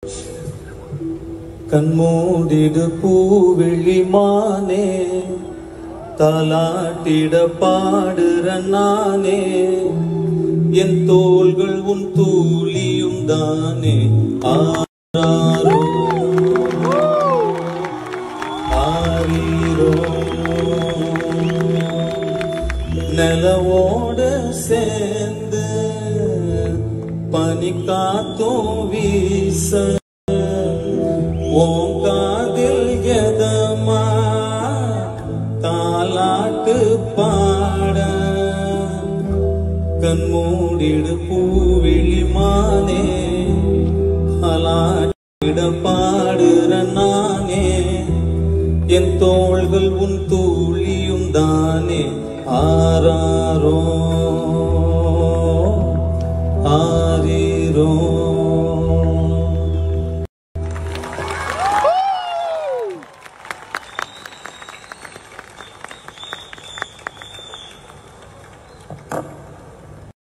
கண்மூடிடு பூவிழி மானே தாலாட்டிட பாடுற நானே என் தோள்கள் உன் தூளியும் தானே ஆராரோ ஆரீரோ நிலவோட சேர்ந்து பனி காத்தும் வீச உன் காதில் எதமா தாலாட்டு பாட கண்மூடிடு பூவிழி மானே தாலாட்டிட பாடுற நானே என் தோள்கள் உன்